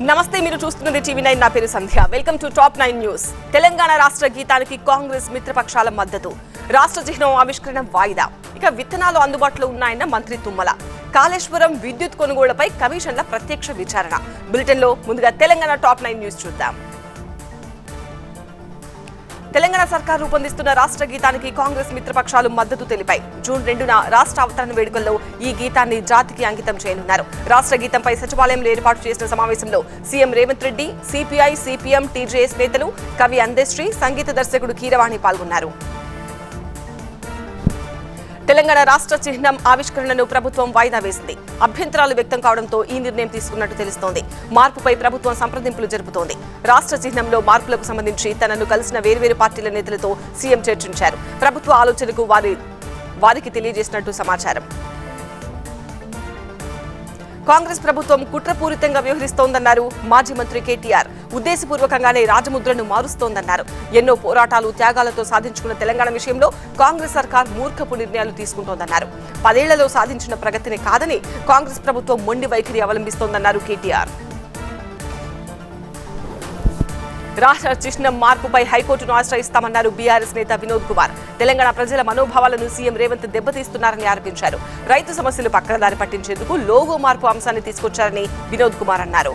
నమస్తే మీరు చూస్తున్నది టీవీ నైన్ నా పేరు Sandhya welcome to top nine news Telangana రాష్ట్ర గీతానికి కాంగ్రెస్ మిత్రపక్షాల మద్దతు రాష్ట్ర చిహ్నం ఆవిష్కరణ వాయిదా ఇక విత్తనాలు అందుబాటులో ఉన్నాయన్న మంత్రి తుమ్మల కాళేశ్వరం విద్యుత్ కొనుగోళ్లపై కమిషన్ల ప్రత్యక్ష విచారణ బులెటిన్ లో ముందుగా తెలంగాణ టాప్ నైన్ న్యూస్ చూద్దాం తెలంగాణ సర్కార్ రూపొందిస్తున్న రాష్ట్ర గీతానికి కాంగ్రెస్ మిత్రపక్షాలు మద్దతు తెలిపాయి జూన్ రెండున రాష్ట్ర అవతరణ వేడుకల్లో ఈ గీతాన్ని జాతికి అంకితం చేయనున్నారు రాష్ట్ర గీతంపై సచివాలయంలో ఏర్పాటు చేసిన సమావేశంలో CM Revanth Reddy CPI CPM TJS నేతలు కవి అందశ్రీ సంగీత దర్శకుడు కీరవాణి పాల్గొన్నారు తెలంగాణ రాష్ట్ర చిహ్నం ఆవిష్కరణను ప్రభుత్వం వాయిదా వేసింది అభ్యంతరాలు వ్యక్తం కావడంతో ఈ నిర్ణయం తీసుకున్నట్టు తెలుస్తోంది మార్పుపై ప్రభుత్వం సంప్రదింపులు జరుపుతోంది రాష్ట్ర చిహ్నంలో మార్పులకు సంబంధించి తనను కలిసిన వేర్వేరు పార్టీల నేతలతో సీఎం చర్చించారు ప్రభుత్వ ఆలోచనకు వారి వారికి తెలియజేసినట్టు సమాచారం కాంగ్రెస్ ప్రభుత్వం కుట్రపూరితంగా వ్యవహరిస్తోందన్నారు మాజీ మంత్రి కేటీఆర్ ఉద్దేశపూర్వకంగానే రాజముద్రను మారుస్తోందన్నారు ఎన్నో పోరాటాలు త్యాగాలతో సాధించుకున్న తెలంగాణ విషయంలో కాంగ్రెస్ సర్కార్ మూర్ఖపు నిర్ణయాలు తీసుకుంటోందన్నారు పదేళ్లలో సాధించిన ప్రగతిని కాదని కాంగ్రెస్ ప్రభుత్వం మొండి వైఖరి అవలంబిస్తోందన్నారు కేటీఆర్ రాష్ట్ర చిహ్నం మార్పుపై హైకోర్టును ఆశ్రయిస్తామన్నారు బీఆర్ఎస్ నేత వినోద్ కుమార్ తెలంగాణ ప్రజల మనోభావాలను సీఎం రేవంత్ దెబ్బతీస్తున్నారని ఆరోపించారు రైతు సమస్యలు పక్కదారి పట్టించేందుకు లోగో మార్పు అంశాన్ని తీసుకొచ్చారని వినోద్ కుమార్ అన్నారు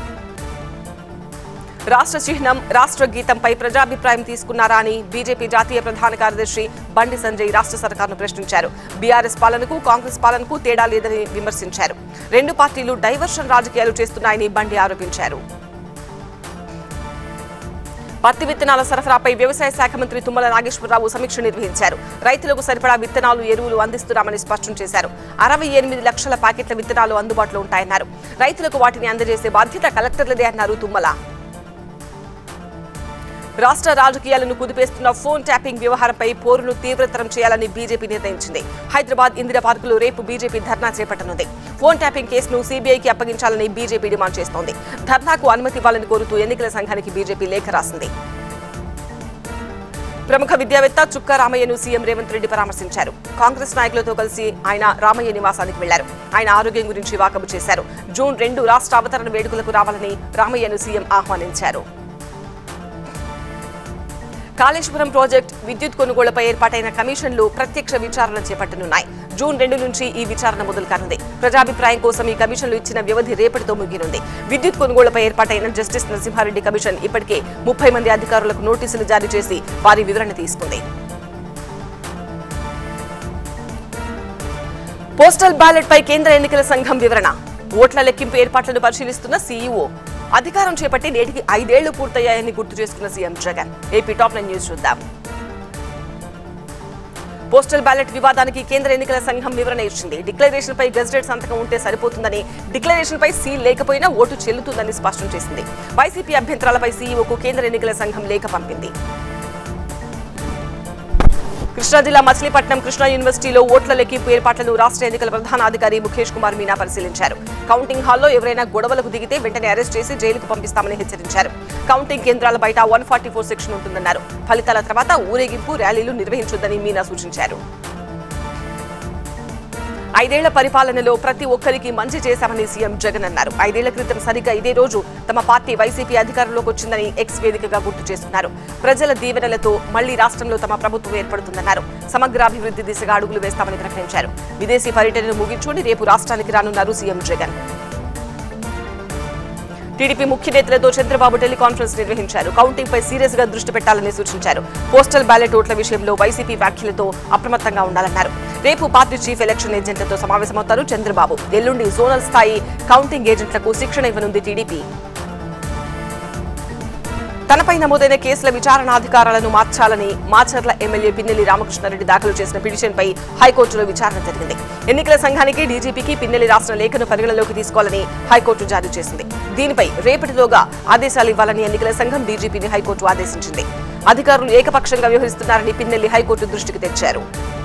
రాష్ట్ర చిహ్నం రాష్ట్ర గీతంపై ప్రజాభిప్రాయం తీసుకున్నారా అని బీజేపీ జాతీయ ప్రధాన కార్యదర్శి బండి సంజయ్ రాష్ట్ర సర్కార్ను ప్రశ్నించారు బీఆర్ఎస్ పాలనకు కాంగ్రెస్ పాలనకు తేడా లేదని విమర్శించారు రెండు పార్టీలు డైవర్షన్ రాజకీయాలు చేస్తున్నాయని బండి ఆరోపించారు పత్తి విత్తనాల సరఫరాపై వ్యవసాయ శాఖ మంత్రి తుమ్మల నాగేశ్వరరావు సమీక్ష నిర్వహించారు రైతులకు సరిపడా విత్తనాలు ఎరువులు అందిస్తున్నామని స్పష్టం చేశారు అరవై ఎనిమిది లక్షల ప్యాకెట్ల విత్తనాలు అందుబాటులో ఉంటాయన్నారు రైతులకు వాటిని అందజేసే బాధ్యత కలెక్టర్లదే అన్నారు తుమ్మల రాష్ట్ర రాజకీయాలను కుదిపేస్తున్న ఫోన్ ట్యాపింగ్ వ్యవహారంపై పోరును తీవ్రతరం చేయాలని బీజేపీ నిర్ణయించింది హైదరాబాద్ ఇందిరా పార్కులో రేపు బీజేపీ ధర్నా చేపట్టనుంది ఫోన్ ట్యాపింగ్ కేసును సీబీఐకి అప్పగించాలని బీజేపీ డిమాండ్ చేస్తోంది ధర్నాకు అనుమతి ఇవ్వాలని కోరుతూ ఎన్నికల సంఘానికి బీజేపీ లేఖ రాసింది ప్రముఖ విద్యావేత్త చుక్క రామయ్యను సీఎం రేవంత్ రెడ్డి పరామర్శించారు కాంగ్రెస్ నాయకులతో కలిసి ఆయన రామయ్య నివాసానికి వెళ్లారు ఆయన ఆరోగ్యం గురించి వాకబు చేశారు జూన్ రెండు రాష్ట్ర అవతరణ వేడుకలకు రావాలని రామయ్యను సీఎం ఆహ్వానించారు కాళేశ్వరం ప్రాజెక్ట్ విద్యుత్ కొనుగోళ్లపై ఏర్పాటైన కమిషన్లు ప్రత్యక్ష విచారణ చేపట్టనున్నాయి జూన్ రెండు నుంచి ఈ విచారణ మొదలు కానుంది ప్రజాభిప్రాయం కోసం ఈ కమిషన్లు ఇచ్చిన వ్యవధి రేపటితో ముగినుంది విద్యుత్ కొనుగోళ్లపై ఏర్పాటైన జస్టిస్ నరసింహారెడ్డి కమిషన్ ఇప్పటికే ముప్పై మంది అధికారులకు నోటీసులు జారీ చేసి వారి వివరణ తీసుకుంది పోస్టల్ బ్యాలెట్ పై కేంద్ర ఎన్నికల సంఘం వివరణ ఓట్ల లెక్కింపు ఏర్పాట్లను పరిశీలిస్తున్న సీఈఓ అధికారం చేపట్టి నేటికి ఐదేళ్లు పూర్తయ్యాయని గుర్తు చేసుకున్న CM Jagan AP top nine news postal ballot బ్యాలెట్ వివాదానికి కేంద్ర ఎన్నికల సంఘం వివరణ ఇచ్చింది డిక్లరేషన్ పై గెజిటెడ్ సంతకం ఉంటే సరిపోతుందని డిక్లరేషన్ పై సీల్ లేకపోయినా ఓటు చెల్లుతుందని స్పష్టం చేసింది వైసీపీ అభ్యంతరాలపై సీఈఓకు కేంద్ర ఎన్నికల సంఘం లేఖ పంపింది కృష్ణా జిల్లా మచిలీపట్నం కృష్ణా యూనివర్సిటీలో ఓట్ల లెక్కింపు ఏర్పాట్లను రాష్ట్ర ఎన్నికల ప్రధానాధికారి ముఖేష్ కుమార్ మీనా పరిశీలించారు కౌంటింగ్ హాల్లో ఎవరైనా గొడవలకు దిగితే వెంటనే అరెస్ట్ చేసి జైలుకు పంపిస్తామని హెచ్చరించారు కౌంటింగ్ కేంద్రాల బయట వన్ ఫార్టీ ఫోర్ సెక్షన్ ఉంటుందన్నారు ఫలితాల తర్వాత ఊరేగింపు ర్యాలీలు నిర్వహించొద్దని మీనా సూచించారు ఐదేళ్ల పరిపాలనలో ప్రతి ఒక్కరికి మంచి చేశామని సీఎం జగన్ అన్నారు ఐదేళ్ల క్రితం సరిగ్గా ఇదే రోజు తమ పార్టీ వైసీపీ అధికారంలోకి వచ్చిందని ఎక్స్ వేదికగా గుర్తు చేసుకున్నారు ప్రజల దీవెనలతో మళ్లీ రాష్ట్రంలో తమ ప్రభుత్వం ఏర్పడుతుందన్నారు సమగ్రాభివృద్ధి దిశగా అడుగులు వేస్తామని ప్రకటించారు విదేశీ పర్యటనను ముగించుకుని రేపు రాష్ట్రానికి రానున్నారు సీఎం జగన్ టీడీపీ ముఖ్య నేతలతో చంద్రబాబు టెలికాన్ఫరెన్స్ నిర్వహించారు కౌంటింగ్ పై సీరియస్ గా దృష్టి పెట్టాలని సూచించారు పోస్టల్ బ్యాలెట్ ఓట్ల విషయంలో వైసీపీ వ్యాఖ్యలతో అప్రమత్తంగా ఉండాలన్నారు రేపు పార్టీ చీఫ్ ఎలక్షన్ ఏజెంట్లతో సమావేశమవుతారు చంద్రబాబు ఎల్లుండి జోనల్ స్థాయి కౌంటింగ్ ఏజెంట్లకు శిక్షణ ఇవ్వనుంది టీడీపీ తనపై నమోదైన కేసుల విచారణ అధికారాలను మార్చాలని మాచర్ల ఎమ్మెల్యే పిన్నెల్లి రామకృష్ణారెడ్డి దాఖలు చేసిన పిటిషన్పై హైకోర్టులో విచారణ జరిగింది ఎన్నికల సంఘానికి డీజీపీకి పిన్నెల్లి రాసిన లేఖను పరిగణలోకి తీసుకోవాలని హైకోర్టు జారీ చేసింది దీనిపై రేపటిలోగా ఆదేశాలు ఇవ్వాలని ఎన్నికల సంఘం డీజీపీని హైకోర్టు ఆదేశించింది అధికారులు ఏకపక్షంగా వ్యవహరిస్తున్నారని పిన్నెల్లి హైకోర్టు దృష్టికి తెచ్చారు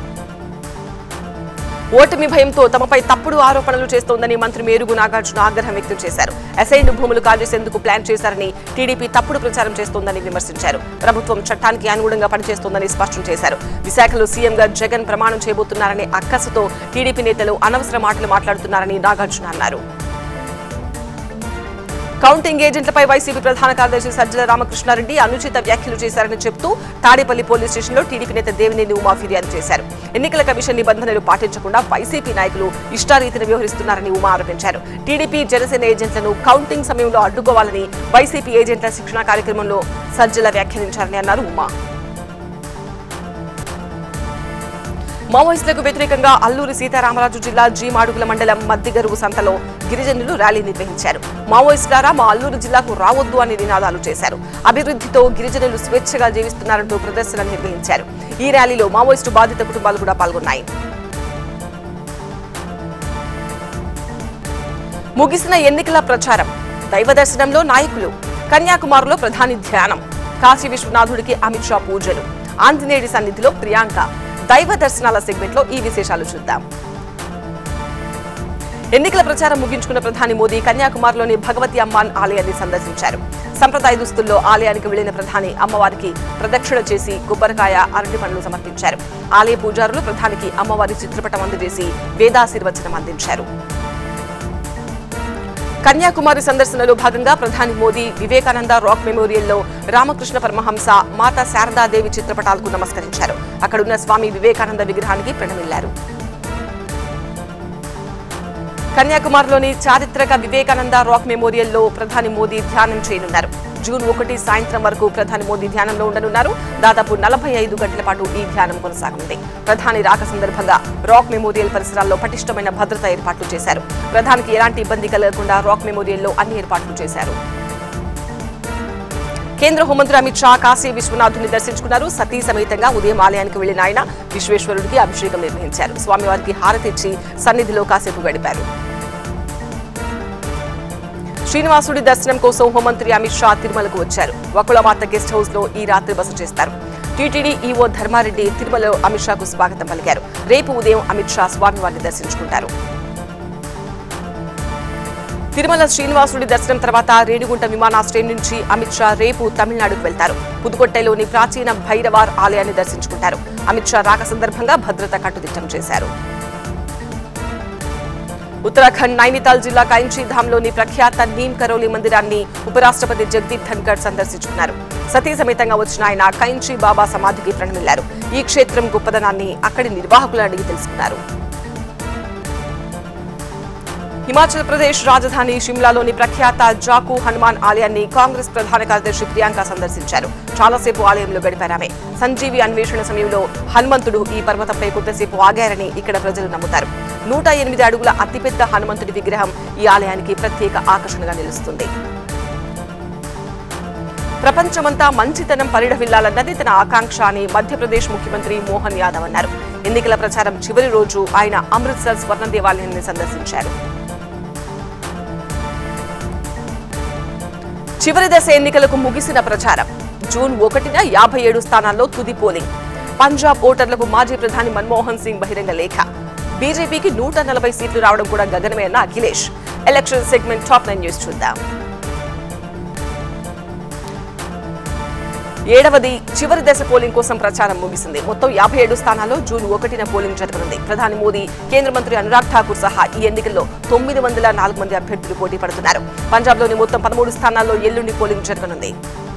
ఓటమి భయంతో తమపై తప్పుడు ఆరోపణలు చేస్తోందని మంత్రి మేరుగు నాగార్జున ఆగ్రహం వ్యక్తం చేశారు అసైన్డ్ భూములు కాజేసేందుకు ప్లాన్ చేశారని టీడీపీ తప్పుడు ప్రచారం చేస్తోందని విమర్శించారు ప్రభుత్వం చట్టానికి అనుగుణంగా పనిచేస్తోందని స్పష్టం చేశారు విశాఖలో సీఎంగా జగన్ ప్రమాణం చేయబోతున్నారనే అక్కసుతో టీడీపీ నేతలు అనవసర మాటలు మాట్లాడుతున్నారని నాగార్జున అన్నారు కౌంటింగ్ ఏజెంట్లపై వైసీపీ ప్రధాన కార్యదర్శి సజ్జల రామకృష్ణారెడ్డి అనుచిత వ్యాఖ్యలు చేశారని చెబుతూ తాడేపల్లి పోలీస్ స్టేషన్లో టీడీపీ నేత దేవినేని ఉమా ఫిర్యాదు చేశారు ఎన్నికల కమిషన్ నిబంధనలు పాటించకుండా వైసీపీ నాయకులు ఇష్టారీతిన వ్యవహరిస్తున్నారని ఉమా ఆరోపించారు టీడీపీ జనసేన ఏజెంట్లను కౌంటింగ్ సమయంలో అడ్డుకోవాలని వైసీపీ ఏజెంట్ల శిక్షణ కార్యక్రమంలో సజ్జల వ్యాఖ్యానించారని అన్నారు ఉమా మావోయిస్టులకు వ్యతిరేకంగా అల్లూరి సీతారామరాజు జిల్లా జీమాడుగుల మండలం మద్దిగరువు సంతలో గిరిజనులు ర్యాలీ నిర్వహించారు మావోయిస్టులారా మా అల్లూరు జిల్లాకు రావద్దు అని నినాదాలు చేశారు అభివృద్ధితో గిరిజనులు స్వేచ్ఛగా జీవిస్తున్నారంటూ ప్రదర్శన నిర్వహించారు ఈ ర్యాలీలో మావోయిస్టు బాధిత కుటుంబాలు కూడా పాల్గొన్నాయి ముగిసిన ఎన్నికల ప్రచారం దైవ దర్శనంలో నాయకులు కన్యాకుమారిలో ప్రధాని ధ్యానం కాశీ విశ్వనాథుడికి అమిత్ షా పూజలు ఆంజనేయుడి సన్నిధిలో ప్రియాంక దైవ దర్శనాల సెగ్మెంట్లో ఈ విశేషాలు చూద్దాం ఎన్నికల ప్రచారం ముగించుకున్న ప్రధాని మోదీ కన్యాకుమారిలోని భగవతి అమ్మాన్ ఆలయాన్ని సందర్శించారు సంప్రదాయ దుస్తుల్లో ఆలయానికి వెళ్లిన ప్రధాని అమ్మవారికి ప్రదక్షిణ చేసి కొబ్బరికాయ అరటి పండ్లు సమర్పించారు ఆలయ పూజారులు ప్రధానికి అమ్మవారి చిత్రపటం అందజేసి వేదాశీర్వచనం అందించారు కన్యాకుమారి సందర్శనలో భాగంగా ప్రధాని మోదీ వివేకానంద రాక్ మెమోరియల్లో రామకృష్ణ పరమహంస మాతా శారదాదేవి చిత్రపటాలకు నమస్కరించారు అక్కడున్న స్వామి వివేకానంద విగ్రహానికి ప్రణమిల్లారు కన్యాకుమారిలోని చారిత్రక వివేకానంద రాక్ మెమోరియల్లో ప్రధాని మోదీ ధ్యానం చేయనున్నారు జూన్ ఒకటి సాయంత్రం వరకు ప్రధాని మోదీ ధ్యానంలో ఉండనున్నారు దాదాపు నలభై ఐదు గంటల పాటు ఈ ధ్యానం కొనసాగనుంది ప్రధాని రాక సందర్భంగా రాక్ మెమోరియల్ పరిసరాల్లో పటిష్టమైన భద్రతా ఏర్పాట్లు చేశారు ప్రధానికి ఎలాంటి ఇబ్బంది కలగకుండా రాక్ మెమోరియల్లో అన్ని ఏర్పాట్లు చేశారు కేంద్ర హోంమంత్రి అమిత్ షా కాశీ విశ్వనాథుని దర్శించుకున్నారు సతీ సమేతంగా ఉదయం ఆలయానికి వెళ్లిన ఆయన విశ్వేశ్వరుడికి అభిషేకం నిర్వహించారు స్వామివారికి హారతిచ్చి సన్నిధిలో కాసేపు గడిపారు శ్రీనివాసుడి దర్శనం కోసం హోంమంత్రి అమిత్ షా తిరుమలకు వచ్చారు వకుళమాత గెస్ట్ హౌస్ లో ఈ రాత్రి బస చేస్తారు టీటీడీ ఈవో ధర్మారెడ్డి తిరుమలలో అమిత్ షాకు స్వాగతం పలికారు రేపు ఉదయం అమిత్ షా స్వామివారిని దర్శించుకుంటారు తిరుమల శ్రీనివాసుడి దర్శనం తర్వాత రేణిగుంట విమానాశ్రయం నుంచి అమిత్ షా రేపు తమిళనాడుకు వెళ్తారు పుదుకొట్టెలోని ప్రాచీన భైరవార్ ఆలయాన్ని దర్శించుకుంటారు అమిత్ షా రాక సందర్భంగా భద్రత కట్టుదిట్టం చేశారు ఉత్తరాఖండ్ నైనితాల్ జిల్లా కైంచీధామ్లోని ప్రఖ్యాత నీమ్ కరోలి మందిరాన్ని ఉపరాష్ట్రపతి జగదీప్ ధన్కర్ సందర్శించుకున్నారు సతీ సమేతంగా వచ్చిన ఆయన కైంచీ బాబా సమాధికి ప్రణమిల్లారు ఈ క్షేత్రం గొప్పదనాన్ని అక్కడి నిర్వాహకులు అడిగి తెలుసుకున్నారు హిమాచల్ ప్రదేశ్ రాజధాని షిమ్లాలోని ప్రఖ్యాత జాకు హనుమాన్ ఆలయాన్ని కాంగ్రెస్ ప్రధాన కార్యదర్శి ప్రియాంక సందర్శించారు చాలాసేపు ఆలయంలో గడిపారామె సంజీవి అన్వేషణ సమయంలో హనుమంతుడు ఈ పర్వతంపై కొంతసేపు ఆగారని ఇక్కడ ప్రజలు నమ్ముతారు నూట ఎనిమిది అడుగుల అతిపెద్ద హనుమంతుడి విగ్రహం ఈ ఆలయానికి ప్రత్యేక ఆకర్షణగా నిలుస్తుంది ప్రపంచమంతా మంచితనం పరిడవిల్లాలన్నది తన ఆకాంక్ష అని మధ్యప్రదేశ్ ముఖ్యమంత్రి మోహన్ యాదవ్ అన్నారు ఎన్నికల ప్రచారం చివరి రోజు ఆయన అమృత్సర్ స్వర్ణ దేవాలయాన్ని సందర్శించారు చివరి దశ ఎన్నికలకు ముగిసిన ప్రచారం జూన్ ఒకటిన యాభై ఏడు స్థానాల్లో తుది పోలింగ్ పంజాబ్ ఓటర్లకు మాజీ ప్రధాని మన్మోహన్ సింగ్ బహిరంగ లేఖ బీజేపీకి నూట నలభై సీట్లు రావడం కూడా గగనమే అన్న Akhilesh election segment top nine news చూద్దాం ఏడవది చివరి దశ పోలింగ్ కోసం ప్రచారం ముగిసింది మొత్తం యాభై ఏడు స్థానాల్లో జూన్ ఒకటిన పోలింగ్ జరగనుంది ప్రధాని మోదీ కేంద్ర మంత్రి అనురాగ్ ఠాకూర్ సహా ఈ ఎన్నికల్లో తొమ్మిది వందల నాలుగు మంది అభ్యర్థులు పోటీ పడుతున్నారు పంజాబ్లోని మొత్తం పదమూడు స్థానాల్లో ఎల్లుండి పోలింగ్ జరగనుంది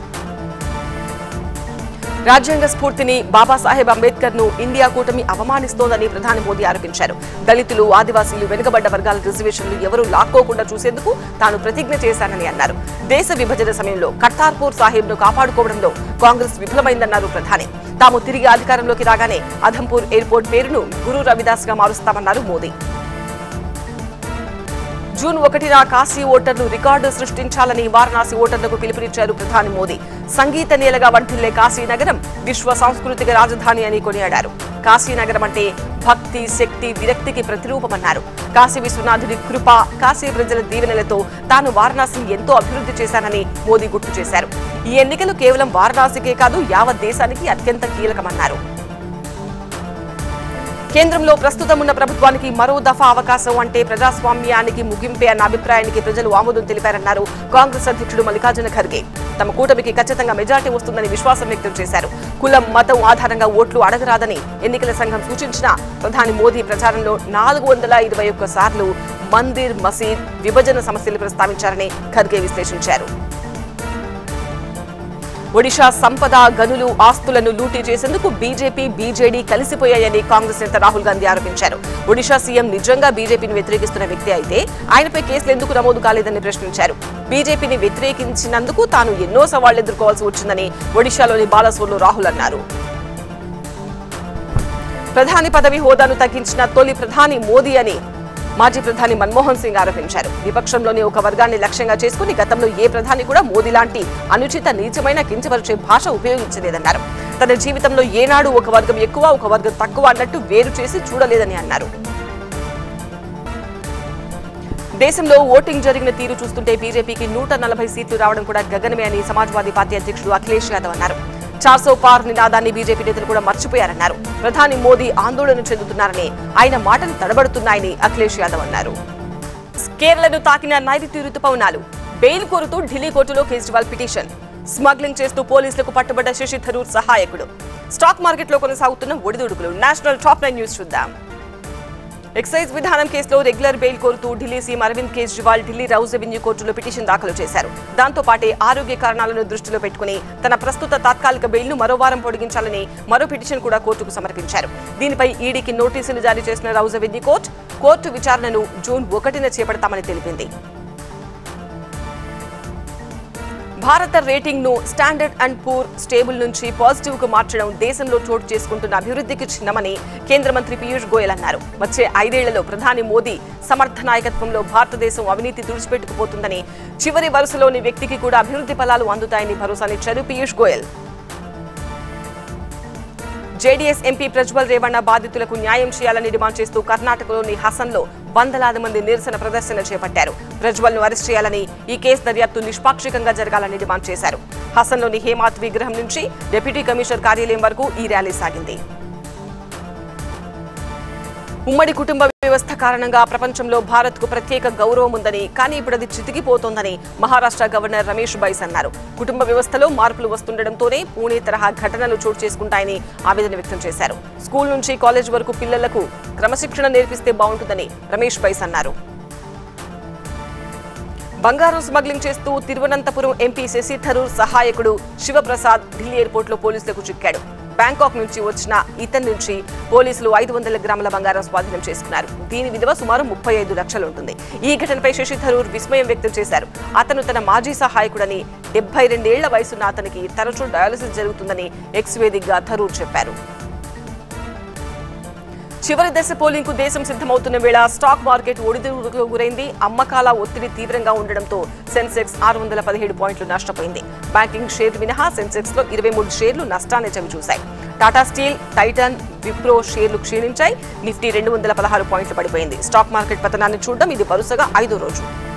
రాజ్యాంగ స్ఫూర్తిని బాబాసాహెబ్ అంబేద్కర్ ను ఇండియా కూటమి అవమానిస్తోందని ప్రధాని మోదీ ఆరోపించారు దళితులు ఆదివాసీలు వెనుకబడ్డ వర్గాల రిజర్వేషన్లు ఎవరూ లాక్కోకుండా చూసేందుకు తాను ప్రతిజ్ఞ చేశానని అన్నారు దేశ విభజన సమయంలో కర్తార్పూర్ సాహిబ్ ను కాపాడుకోవడంలో కాంగ్రెస్ విఫలమైందన్నారు ప్రధాని తాము తిరిగి అధికారంలోకి రాగానే అధంపూర్ ఎయిర్పోర్ట్ పేరును గురు రవిదాస్ గా మారుస్తామన్నారు మోదీ జూన్ ఒకటిన కాశీ ఓటర్లు రికార్డు సృష్టించాలని వారణాసి ఓటర్లకు పిలుపునిచ్చారు ప్రధాని మోదీ సంగీత నేలగా వంటిల్లే కాశీ నగరం విశ్వ సాంస్కృతిక రాజధాని అని కొనియాడారు కాశీ నగరం అంటే భక్తి శక్తి విరక్తికి ప్రతిరూపమన్నారు కాశీ విశ్వనాథుడి కృప కాశీ ప్రజల దీవెనలతో తాను వారణాసిని ఎంతో అభివృద్ధి చేశానని మోదీ గుర్తు చేశారు ఈ ఎన్నికలు కేవలం వారణాసికే కాదు యావత్ దేశానికి అత్యంత కీలకమన్నారు కేంద్రంలో ప్రస్తుతం ఉన్న ప్రభుత్వానికి మరో దఫా అవకాశం అంటే ప్రజాస్వామ్యానికి ముగింపే అన్న అభిప్రాయానికి ప్రజలు ఆమోదం తెలిపారన్నారు కాంగ్రెస్ అధ్యక్షుడు మల్లికార్జున ఖర్గే తమ కూటమికి ఖచ్చితంగా మెజార్టీ వస్తుందని విశ్వాసం వ్యక్తం చేశారు కులం మతం ఆధారంగా ఓట్లు అడగరాదని ఎన్నికల సంఘం సూచించిన ప్రధాని మోదీ ప్రచారంలో నాలుగు వందల ఇరవై ఒక్క సార్లు మందిర్ మసీద్ విభజన సమస్యలు ప్రస్తావించారని ఖర్గే విశ్లేషించారు ఒడిషా సంపద గనులు ఆస్తులను లూటీ చేసేందుకు బీజేపీ బీజేడీ కలిసిపోయాయని కాంగ్రెస్ నేత రాహుల్ గాంధీ ఆరోపించారు ఒడిషా సీఎం నిజంగా బీజేపీని వ్యతిరేకిస్తున్న వ్యక్తి అయితే ఆయనపై కేసులు ఎందుకు నమోదు కాలేదని ప్రశ్నించారు బీజేపీని వ్యతిరేకించినందుకు తాను ఎన్నో సవాళ్లు ఎదుర్కోవాల్సి వచ్చిందని ఒడిషాలోని బాలసోర్లో రాహుల్ అన్నారు ప్రధాని పదవి హోదాను తగ్గించిన తొలి ప్రధాని మోదీ అని మాజీ ప్రధాని మన్మోహన్ సింగ్ ఆరోపించారు విపక్షంలోని ఒక వర్గాన్ని లక్ష్యంగా చేసుకుని గతంలో ఏ ప్రధాని కూడా మోదీ లాంటి అనుచిత నీచమైన కించపరిచే భాష ఉపయోగించలేదన్నారు తన జీవితంలో ఏనాడు ఒక వర్గం ఎక్కువ ఒక వర్గం తక్కువ అన్నట్టు వేరు చేసి చూడలేదని అన్నారు దేశంలో ఓటింగ్ జరిగిన తీరు చూస్తుంటే బీజేపీకి నూట నలభై సీట్లు రావడం కూడా గగనమే అని సమాజ్వాదీ పార్టీ అధ్యక్షుడు అఖిలేష్ యాదవ్ అన్నారు చార్సో పార్ నినాదాన్ని బీజేపీ నేతలు కూడా మర్చిపోయారన్నారు ప్రధాని మోదీ ఆందోళన చెందుతున్నారని ఆయన మాటలు తడబడుతున్నాయని అఖిలేష్ యాదవ్ అన్నారు కేరళను తాకిన నైరుతి రుతుపవనాలు బెయిల్ కోరుతూ ఢిల్లీ కోర్టులో కేజ్రీవాల్ పిటిషన్ స్మగ్లింగ్ చేస్తూ పోలీసులకు పట్టుబడ్డ శశి థరూర్ సహాయకుడు స్టాక్ మార్కెట్లో కొనసాగుతున్న ఒడిదుడుకులు నేషనల్ టాప్ నైన్ న్యూస్ చూద్దాం ఎక్సైజ్ విధానం కేసులో రెగ్యులర్ బెయిల్ కోరుతూ Delhi CM Arvind Kejriwal Delhi Rouse Avenue కోర్టులో పిటిషన్ దాఖలు చేశారు దాంతో పాటే ఆరోగ్య కారణాలను దృష్టిలో పెట్టుకుని తన ప్రస్తుత తాత్కాలిక బెయిల్ను మరో వారం పొడిగించాలని మరో పిటిషన్ కూడా కోర్టుకు సమర్పించారు దీనిపై ఈడీకి నోటీసులు జారీ చేసిన రౌజ్ రెవెన్యూ కోర్టు కోర్టు విచారణను జూన్ ఒకటిన చేపడతామని తెలిపింది భారత రేటింగ్ ను స్టాండర్డ్ అండ్ పూర్ స్టేబుల్ నుంచి పాజిటివ్ కు మార్చడం దేశంలో చోటు చేసుకుంటున్న అభివృద్ధికి చిహ్నమని కేంద్ర మంత్రి పీయూష్ గోయల్ అన్నారు వచ్చే ఐదేళ్లలో ప్రధాని మోదీ సమర్థ నాయకత్వంలో భారతదేశం అవినీతి తుడిచిపెట్టుకుపోతుందని చివరి వరుసలోని వ్యక్తికి కూడా అభివృద్ధి ఫలాలు అందుతాయని భరోసానిచ్చారు పీయూష్ గోయల్ జేడీఎస్ ఎంపీ ప్రజ్వల్ రేవಣ್ణ బాధితులకు న్యాయం చేయాలని డిమాండ్ చేస్తూ కర్ణాటకలోని హసన్లో వందలాది మంది నిరసన ప్రదర్శన చేపట్టారు ప్రజ్వల్ ను అరెస్ట్ చేయాలని ఈ కేసు దర్యాప్తు నిష్పాక్షికంగా జరగాలని డిమాండ్ చేశారు హసన్లోని హేమాత్ విగ్రహం నుంచి డిప్యూటీ కమిషనర్ కార్యాలయం వరకు ఈ ర్యాలీ సాగింది ఉమ్మడి కుటుంబ వ్యవస్థ కారణంగా ప్రపంచంలో భారత్ కు ప్రత్యేక గౌరవం ఉందని కానీ ఇప్పుడు అది చితికిపోతోందని మహారాష్ట్ర గవర్నర్ రమేష్ బైస్ అన్నారు కుటుంబ వ్యవస్థలో మార్పులు వస్తుండటంతోనే పూణే తరహా ఘటనలు చోటు చేసుకుంటాయని ఆవేదన వ్యక్తం చేశారు స్కూల్ నుంచి కాలేజ్ వరకు పిల్లలకు క్రమశిక్షణ నేర్పిస్తే బాగుంటుందని రమేష్ బైస్ అన్నారు బంగారం స్మగ్లింగ్ చేస్తూ తిరువనంతపురం ఎంపీ శశి థరూర్ సహాయకుడు శివప్రసాద్ ఢిల్లీ ఎయిర్పోర్ట్లో పోలీసులకు చిక్కాడు బ్యాంకాక్ నుంచి వచ్చిన ఇతని నుంచి పోలీసులు ఐదు వందల గ్రాముల బంగారం స్వాధీనం చేసుకున్నారు దీని విలువ సుమారు ముప్పై ఐదు లక్షలు ఉంటుంది ఈ ఘటనపై శశి థరూర్ విస్మయం వ్యక్తం చేశారు అతను తన మాజీ సహాయకుడని డెబ్బై రెండేళ్ల వయసున్న అతనికి తరచూ డయాలసిస్ జరుగుతుందని ఎక్స్ వేదికగా థరూర్ చెప్పారు చివరి దశ పోలింగ్ కు దేశం సిద్ధమవుతున్న వేళ స్టాక్ మార్కెట్ ఒడిదుడుకు గురైంది అమ్మకాల ఒత్తిడి తీవ్రంగా ఉండడంతో సెన్సెక్స్ ఆరు వందల పదిహేడు పాయింట్లు నష్టపోయింది బ్యాంకింగ్ షేర్లు మినహా సెన్సెక్స్ లో ఇరవై మూడు షేర్లు నష్టాన్ని చవిచూశాయి టాటా స్టీల్ టైటన్ విప్రో షేర్లు క్షీణించాయి నిఫ్టీ రెండు వందల పదహారు పాయింట్లు పడిపోయింది స్టాక్ మార్కెట్ పతనాన్ని చూడడం ఇది వరుసగా ఐదో రోజు